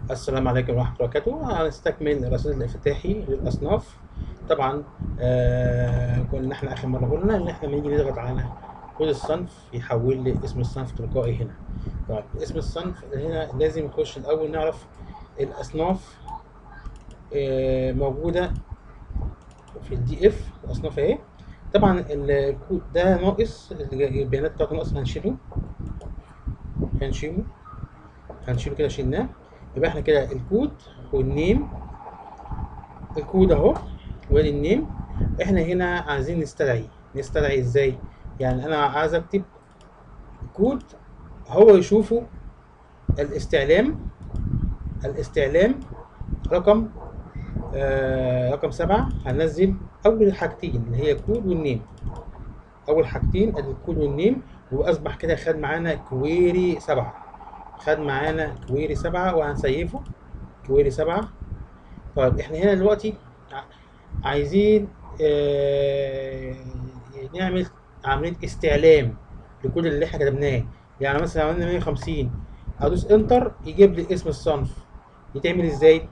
السلام عليكم ورحمة الله وبركاته هنستكمل الرصيد الافتتاحي للأصناف طبعا آه كنا احنا آخر مرة قلنا إن احنا لما نيجي نضغط على كود الصنف يحول لي اسم الصنف تلقائي هنا طيب اسم الصنف هنا لازم نخش الأول نعرف الأصناف آه موجودة في الدي اف الأصناف اهي طبعا الكود ده ناقص البيانات بتاعته ناقص هنشيله هنشيله هنشيله كده شلناه يبقى احنا كده الكود والنيم الكود اهو وادي النيم احنا هنا عايزين نستدعي نستدعي ازاي يعني انا عايز اكتب كود هو يشوفه الاستعلام الاستعلام رقم آه رقم سبعة هننزل اول حاجتين اللي هي الكود والنيم اول حاجتين ادي الكود والنيم واصبح كده خد معانا كويري سبعة خد معانا كويري سبعة وهنسيفه كويري سبعة طيب احنا هنا دلوقتي عايزين آه نعمل عملية استعلام لكل اللي احنا كتبناه يعني مثلا عملنا 150 ادوس انتر يجيب لي اسم الصنف يتعمل ازاي؟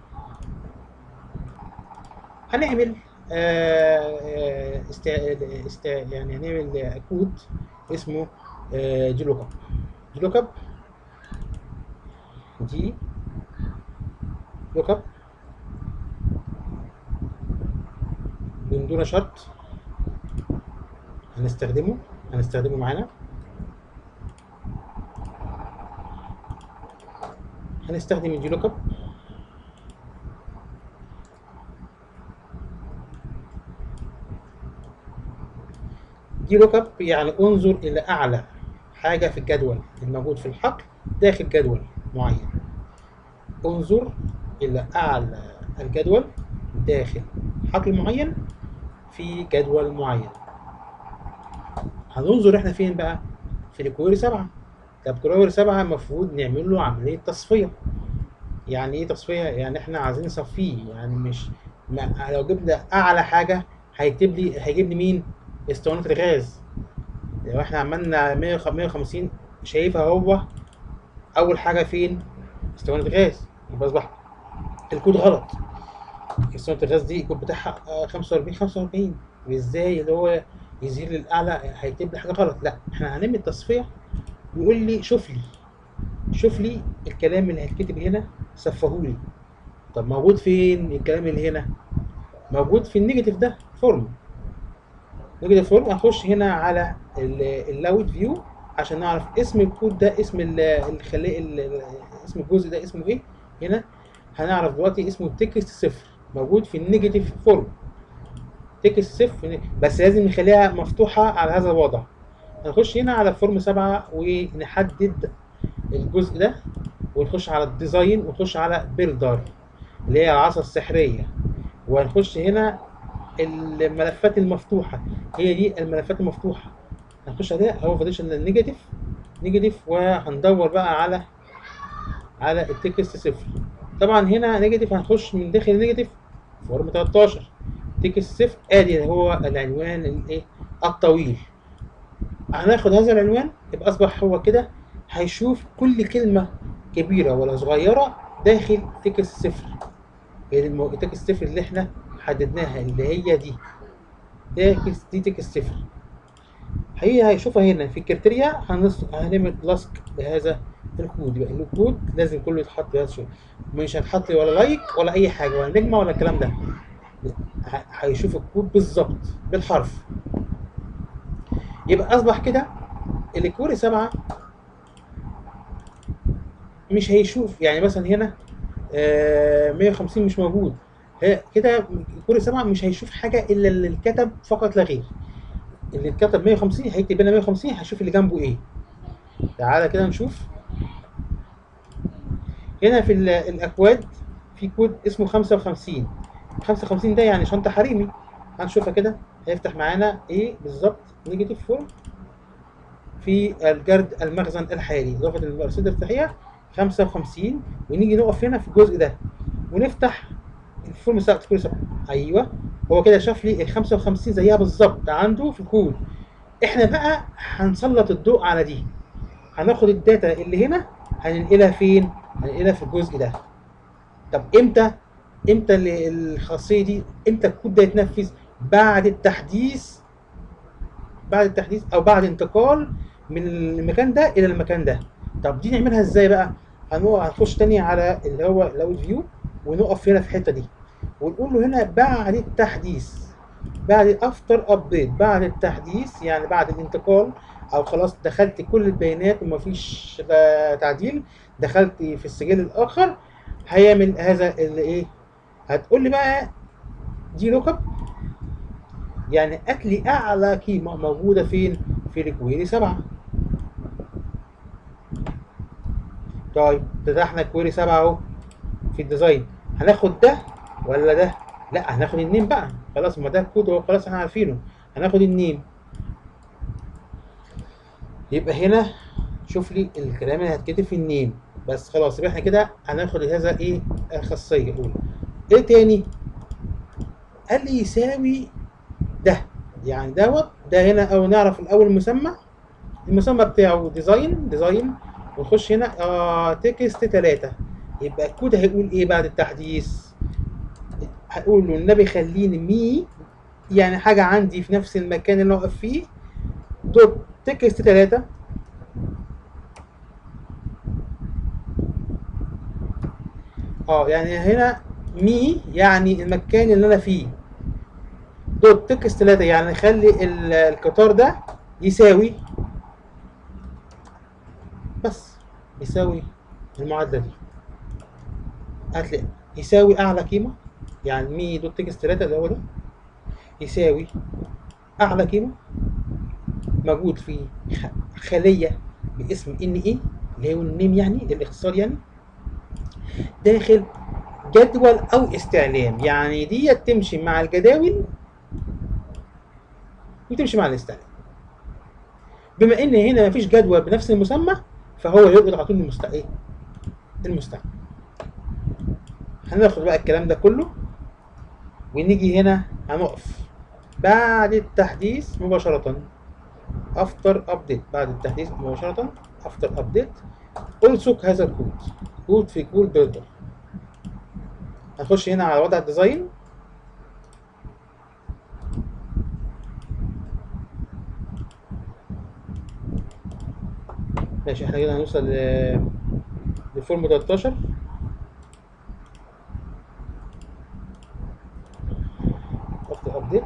هنعمل آه استا استا يعني هنعمل كود اسمه آه جي لوك اب جي لوك اب دي لوك اب من دون شرط هنستخدمه هنستخدمه معانا هنستخدم الجي لوك اب دي لوك اب يعني انظر الى اعلى حاجه في الجدول الموجود في الحقل داخل جدول معين انظر الى اعلى الجدول داخل حقل معين في جدول معين هننظر احنا فين بقى في الكويري سبعة طب كويري سبعة المفروض نعمل له عملية تصفية يعني ايه تصفية يعني احنا عايزين نصفيه يعني مش ما لو جبنا اعلى حاجة هيكتب لي هيجيب لي مين اسطوانة الغاز لو احنا عملنا 150 شايفها هو اول حاجة فين اسطوانة غاز يبقى اصبح الكود غلط اسطوانة الغاز دي الكود بتاعها 45 45 وازاي اللي هو يزيد للاعلى هيكتب لي حاجه غلط لا احنا هنعمل تصفيه يقول لي شوف لي شوف لي الكلام اللي هيتكتب هنا صفهولي طب موجود فين الكلام اللي هنا موجود في النيجاتيف ده فورم نيجاتيف فورم هخش هنا على اللاود فيو عشان نعرف اسم الكود ده اسم الخليه اسم الجزء ده اسمه ايه هنا هنعرف دلوقتي اسمه تكست صفر موجود في النيجاتيف فورم تكست صفر بس لازم نخليها مفتوحة على هذا الوضع هنخش هنا على فورم سبعة ونحدد الجزء ده ونخش على الديزاين ونخش على بيلدر اللي هي العصا السحرية وهنخش هنا الملفات المفتوحة هي دي الملفات المفتوحة هنخش عليها هو فاديشن نيجاتيف نيجاتيف وهندور بقى على على التكست صفر طبعا هنا نيجاتيف هنخش من داخل النيجاتيف فورم 13 تكست صفر ادي هو العنوان الايه الطويل هناخد هذا العنوان يبقى اصبح هو كده هيشوف كل كلمه كبيره ولا صغيره داخل تكست صفر هي المو... تكست صفر اللي احنا حددناها اللي هي دي تكست دي تكست صفر هي هيشوفها هنا في الكريتيريا هنص... هنعمل لاسك بهذا الكود يبقى الكود لازم كله يتحط بهذا الشكل مش هتحط ولا لايك ولا اي حاجه ولا نجمه ولا الكلام ده هيشوف الكود بالظبط بالحرف يبقى اصبح كده الكوري سبعة مش هيشوف يعني مثلا هنا آه 150 مش موجود كده الكوري سبعة مش هيشوف حاجة الا اللي اتكتب فقط لا غير اللي اتكتب 150 هيكتب هنا 150 هيشوف اللي جنبه ايه تعالى كده نشوف هنا في الاكواد في كود اسمه 55 55 ده يعني شنطة حريمي هنشوفها كده هيفتح معانا ايه بالظبط نيجاتيف فورم في الجرد المخزن الحالي اضافة الرصيد التحية 55 ونيجي نقف هنا في الجزء ده ونفتح الفورم بتاعت كل سبعة ايوه هو كده شاف لي ال 55 زيها بالظبط عنده في الكود احنا بقى هنسلط الضوء على دي هناخد الداتا اللي هنا هننقلها فين هننقلها في الجزء ده طب امتى امتى ال- الخاصيه دي امتى الكود ده يتنفذ بعد التحديث بعد التحديث او بعد انتقال من المكان ده الى المكان ده طب دي نعملها ازاي بقى هنقف هنخش تاني على اللي هو لود فيو ونقف هنا في الحته دي ونقول له هنا بعد التحديث بعد افتر ابديت بعد التحديث يعني بعد الانتقال او خلاص دخلت كل البيانات ومفيش آه، تعديل دخلت في السجل الاخر هيعمل هذا اللي ايه هتقول لي بقى دي لوك اب يعني هات لي اعلى قيمه موجوده فين في الكويري 7 طيب فتحنا كويري 7 اهو في الديزاين هناخد ده ولا ده لا هناخد النيم بقى خلاص ما ده الكود هو خلاص احنا عارفينه هناخد النيم يبقى هنا شوف لي الكلام اللي هتكتب في النيم بس خلاص يبقى احنا كده هناخد هذا ايه الخاصيه اولى ايه تاني قال لي يساوي ده يعني دوت ده هنا او نعرف الاول المسمى المسمى بتاعه ديزاين ديزاين ونخش هنا اه تكست 3 يبقى الكود هيقول ايه بعد التحديث هقول له النبي خليني مي يعني حاجه عندي في نفس المكان اللي أنا واقف فيه دوت تكست 3 اه يعني هنا مي يعني المكان اللي انا فيه دوت تكست 3 يعني خلي ال- القطار ده يساوي بس يساوي المعادله دي هتلاقي يساوي اعلى قيمه يعني مي دوت تكست 3 اللي هو ده يساوي اعلى قيمه موجود في خ- خليه باسم ان ايه اللي هو النيم يعني الاختصار يعني داخل جدول او استعلام يعني ديت تمشي مع الجداول وتمشي مع الاستعلام بما ان هنا مفيش جدول بنفس المسمى فهو يلقط على طول المست ايه المستعمل هناخد بقى الكلام ده كله ونيجي هنا هنقف بعد التحديث مباشرة افتر ابديت بعد التحديث مباشرة افتر ابديت الصق هذا الكود كود في كود بيلدر هنخش هنا على وضع الديزاين ماشي احنا كده هنوصل ل لفورم 13 افتر ابديت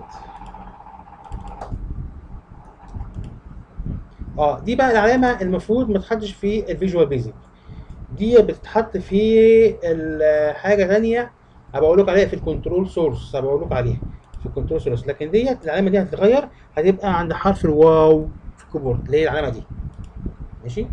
اه دي بقى العلامه المفروض ما تتحطش في الفيجوال بيزك دي بتتحط في ال- حاجه ثانيه هبقى اقول لك عليها في الكنترول سورس هبقى اقول لك عليها في الكنترول سورس لكن ديت العلامه دي هتتغير هتبقى عند حرف الواو في الكيبورد اللي هي العلامه دي ماشي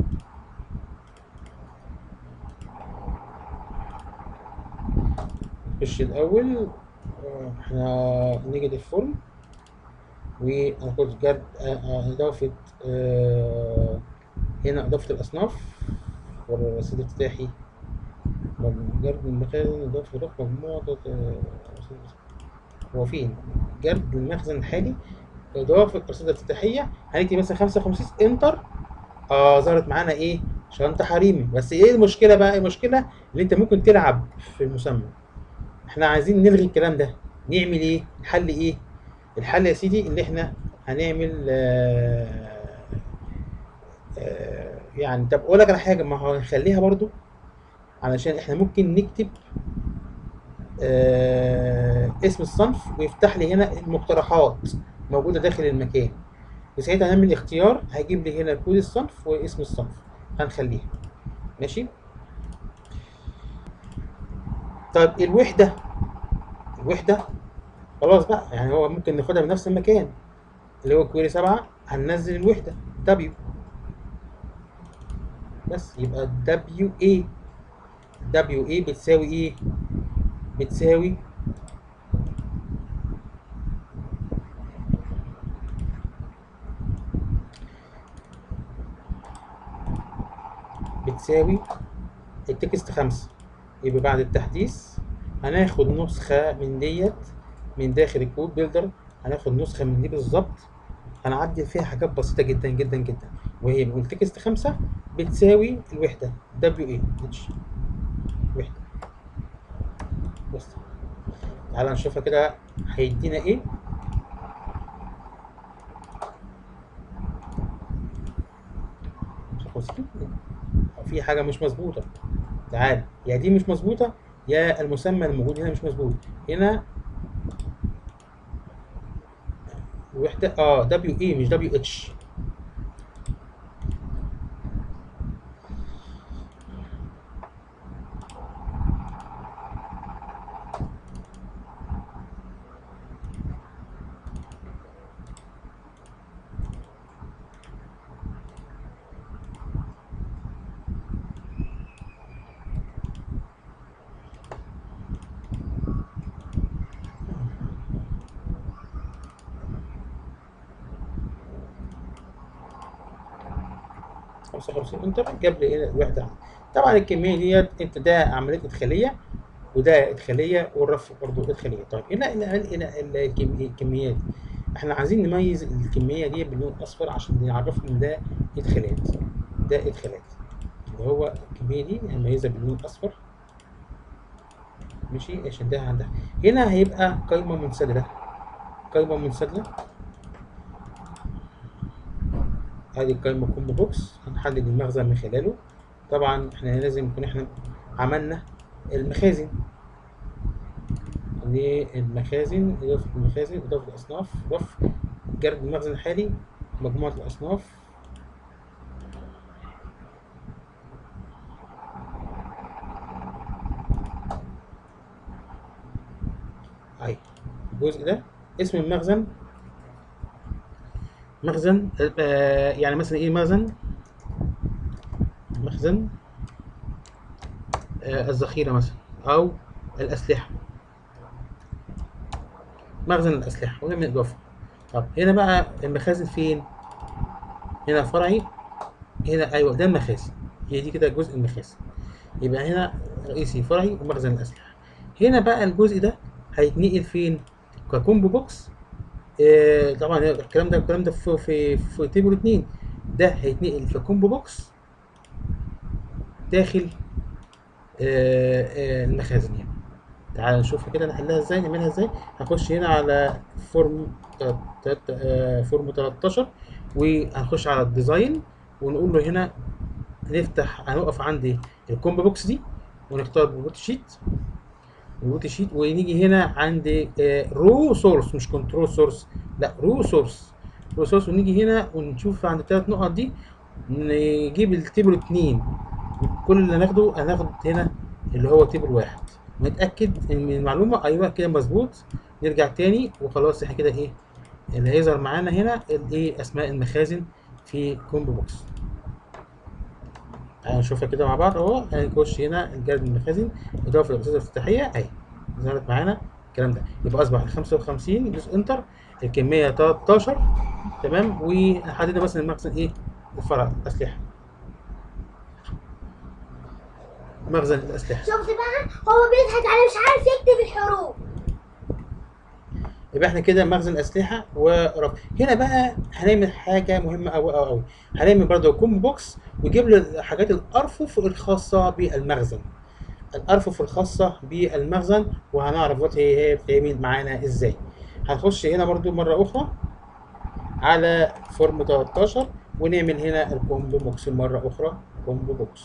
نخش الاول آه، احنا نيجاتيف فورم وناخد جرد آه، آه، اضافه آه، هنا اضافه الاصناف والرصيد الافتتاحي جرد المخازن اضافه رقم مجموعه آه، هو فين جرد المخزن الحالي اضافه رصيد افتتاحيه هنكتب مثلا 55 انتر اه ظهرت معانا ايه شنطه حريمي بس ايه المشكله بقى المشكله اللي انت ممكن تلعب في المسمى احنا عايزين نلغي الكلام ده نعمل ايه الحل ايه الحل يا سيدي اللي احنا هنعمل آه آه يعني طب اقول لك على حاجه ما هو هنخليها برضو علشان احنا ممكن نكتب آه اسم الصنف ويفتح لي هنا المقترحات موجوده داخل المكان وساعتها هنعمل اختيار هيجيب لي هنا كود الصنف واسم الصنف هنخليها ماشي طيب الوحده الوحده خلاص بقى يعني هو ممكن ناخدها من نفس المكان اللي هو كويري 7 هننزل الوحده دبليو بس يبقى دبليو اي دبليو اي بتساوي ايه بتساوي بتساوي التكست خمسة يبقى بعد التحديث هناخد نسخة من ديت من داخل الكود بيلدر هناخد نسخة من دي بالظبط هنعدل فيها حاجات بسيطة جدا جدا جدا وهي بنقول تكست خمسة بتساوي الوحدة دبليو اي اتش وحدة بس تعالى نشوفها كده هيدينا ايه في حاجة مش مظبوطة تعال يا دي مش مظبوطة يا المسمى الموجود هنا مش مظبوط هنا وحدة اه دبليو اي مش دبليو اتش خمسة وخمسين انتر جاب لي هنا الوحدة طبعا الكمية ديت انت ده عملية ادخالية وده ادخالية والرف برضه ادخالية طيب هنا هنا هنا الكم- الكميات احنا عايزين نميز الكمية دي باللون الاصفر عشان نعرف ان ده ادخالات ده ادخالات اللي هو الكمية دي هنميزها باللون الاصفر ماشي عشان ده عندها هنا هيبقى قايمة منسدلة قايمة منسدلة ادي القايمة كومبو بوكس هنحدد المخزن من خلاله طبعا احنا لازم نكون احنا عملنا المخازن دي المخازن اضافة المخازن اضافة الاصناف رف جرد المخزن الحالي مجموعة الاصناف اهي الجزء ده اسم المخزن مخزن آه يعني مثلا ايه مخزن مخزن آه الذخيرة مثلا او الاسلحة مخزن الاسلحة ونعمل اضافة طب هنا بقى المخازن فين هنا فرعي هنا ايوه ده المخازن هي دي كده جزء المخازن يبقى هنا رئيسي فرعي ومخزن الاسلحة هنا بقى الجزء ده هيتنقل فين ككومبو بوكس آه، طبعا الكلام ده الكلام ده في في في تيبل 2 ده هيتنقل في كومبو بوكس داخل آه، آه، المخازن يعني تعال نشوف كده نحلها ازاي نعملها ازاي هخش هنا على فورم تلات- تلات- آه، فورم 13 وهنخش على الديزاين ونقول له هنا نفتح هنقف عند الكومبو بوكس دي ونختار بوت شيت البوت شيت ونيجي هنا عند رو سورس مش كنترول سورس لا رو سورس رو سورس ونيجي هنا ونشوف عند الثلاث نقط دي نجيب التيبل اتنين كل اللي هناخده هناخد هنا اللي هو تيبل واحد ونتأكد ان المعلومة ايوه كده مظبوط نرجع تاني وخلاص احنا كده ايه اللي هيظهر معانا هنا الايه اسماء المخازن في كومبو بوكس تعالوا نشوفها كده مع بعض اهو هنخش هنا الجرد المخازن اضافه للرصيد الافتتاحيه اهي ظهرت معانا الكلام ده يبقى اصبح ال 55 دوس انتر الكميه 13 تمام وحددنا مثلا المخزن ايه الفرع اسلحه مخزن الاسلحه شفت بقى هو بيضحك عليه مش عارف يكتب الحروف يبقى احنا كده مخزن اسلحه ورف هنا بقى هنعمل حاجه مهمه قوي قوي قوي هنعمل برضه كومبو بوكس ويجيب له حاجات الارفف الخاصه بالمخزن الارفف الخاصه بالمخزن وهنعرف دلوقتي هي هي بتتعمل معانا ازاي هنخش هنا برضو مره اخرى على فورم 13 ونعمل هنا الكومبو بوكس مره اخرى كومبو بوكس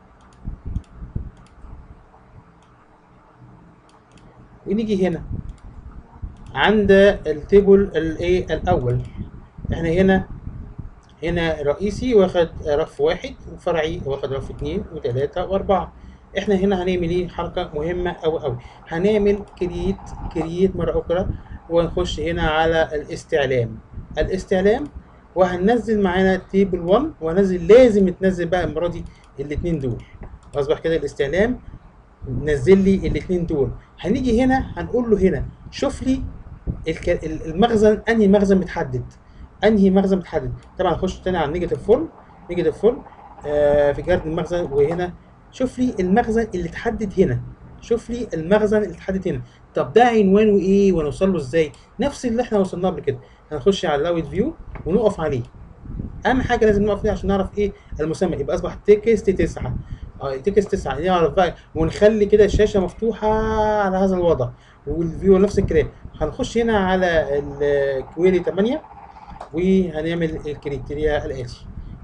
ونيجي هنا عند التيبل الايه الاول احنا هنا هنا رئيسي واخد رف واحد وفرعي واخد رف اتنين وتلاتة واربعة احنا هنا هنعمل ايه حركة مهمة اوي اوي هنعمل كرييت كرييت مرة اخرى ونخش هنا على الاستعلام الاستعلام وهننزل معانا تيبل 1 وهنزل لازم تنزل بقى المرة دي الاتنين دول اصبح كده الاستعلام نزل لي الاتنين دول هنيجي هنا هنقول له هنا شوف لي الك- المخزن انهي مخزن متحدد انهي مخزن متحدد طبعا نخش تاني على النيجاتيف فورم نيجاتيف فورم آه في جرد المخزن وهنا شوف لي المخزن اللي اتحدد هنا شوف لي المخزن اللي اتحدد هنا طب ده عنوانه ايه ونوصل له ازاي نفس اللي احنا وصلنا قبل كده هنخش على لاوت فيو ونقف عليه اهم حاجه لازم نقف فيها عشان نعرف ايه المسمى يبقى اصبح تكست 9 اه تكست 9 نعرف بقى ونخلي كده الشاشه مفتوحه على هذا الوضع والفيو نفس الكلام هنخش هنا على الكويري 8 وهنعمل الكريتيريا الاتي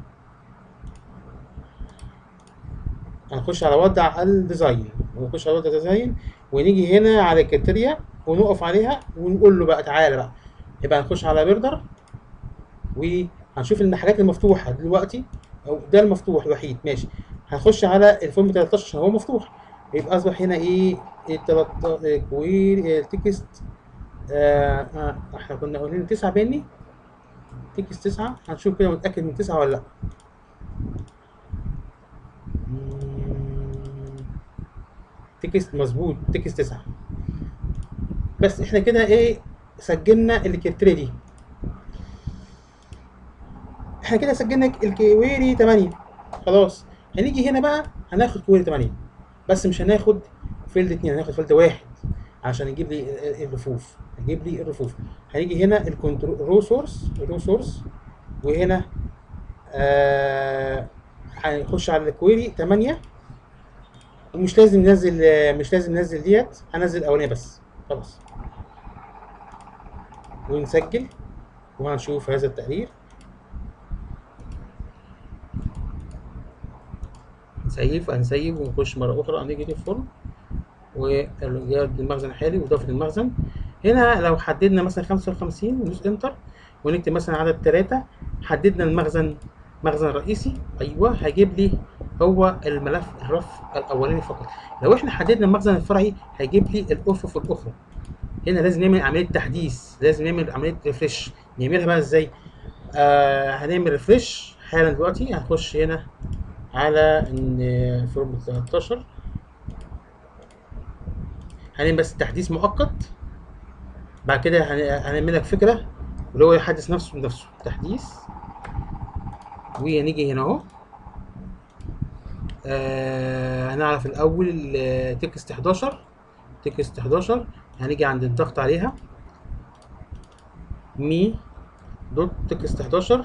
هنخش على وضع الديزاين ونخش على وضع الديزاين ونيجي هنا على الكريتيريا ونقف عليها ونقول له بقى تعالى بقى يبقى هنخش على بيردر وهنشوف ان الحاجات المفتوحه دلوقتي او ده المفتوح الوحيد ماشي هنخش على الفورم 13 عشان هو مفتوح يبقى اصبح هنا ايه التلات- كوير التكست آه آه احنا كنا قايلين 9 بيني تكست 9 هنشوف كده متاكد من 9 ولا لا مم، تكست مظبوط تكست 9 بس احنا كده ايه سجلنا الكريتيريا دي احنا كده سجلنا الكويري 8 خلاص هنيجي هنا بقى هناخد كويري 8 بس مش هناخد فيلد 2 هناخد فيلد واحد عشان يجيب لي ال- الرفوف يجيب لي الرفوف هنيجي هنا الكنترول رو سورس رو سورس وهنا آه هنخش على الكويري 8 ومش لازم ننزل مش لازم ننزل ديت هنزل الاولانيه بس خلاص ونسجل وهنشوف هذا التقرير سيف هنسيب ونخش مرة أخرى هنيجي دي فورم وجاب المخزن الحالي وإضافة المخزن هنا لو حددنا مثلا 55 ندوس انتر ونكتب مثلا عدد ثلاثة حددنا المخزن مخزن رئيسي ايوه هيجيب لي هو الملف الرف الاولاني فقط لو احنا حددنا المخزن الفرعي هيجيب لي الارفف الاخرى هنا لازم نعمل عمليه تحديث لازم نعمل عمليه ريفرش نعملها بقى ازاي آه هنعمل ريفرش حالا دلوقتي هنخش هنا على ان فورم 13 هنعمل بس تحديث مؤقت بعد كده هن- هنعمل لك فكره اللي هو يحدث نفسه بنفسه تحديث وهنيجي هنا اهو آه هنعرف الاول ال- تكست 11 تكست 11 هنيجي عند الضغط عليها مي دوت تكست 11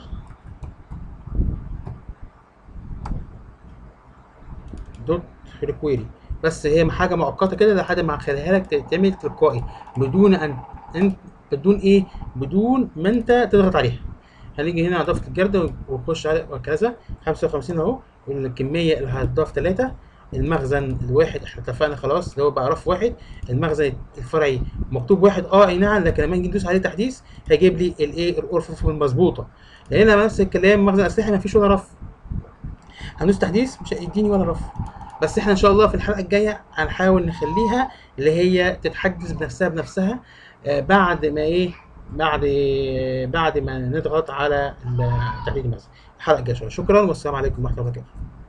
دوت ريكويري بس هي حاجه مؤقته كده لحد ما اخليها لك تعمل تلقائي بدون ان انت بدون ايه بدون ما انت تضغط عليها هنيجي هنا على اضافه الجرده ونخش على وكذا 55 اهو الكميه اللي هتضاف 3 المخزن الواحد احنا اتفقنا خلاص اللي هو بقى رف واحد المخزن الفرعي مكتوب واحد اه اي نعم لكن لما نيجي ندوس عليه تحديث هيجيب لي الايه الارفف المظبوطه هنا نفس الكلام مخزن اسلحه ما فيش ولا رف هندوس تحديث مش هيديني ولا رف بس احنا ان شاء الله في الحلقه الجايه هنحاول نخليها اللي هي تتحدث بنفسها بنفسها آه، بعد ما ايه بعد بعد ما نضغط على ال- تحديد المخزن الحلقه الجايه شكرا والسلام عليكم ورحمه الله وبركاته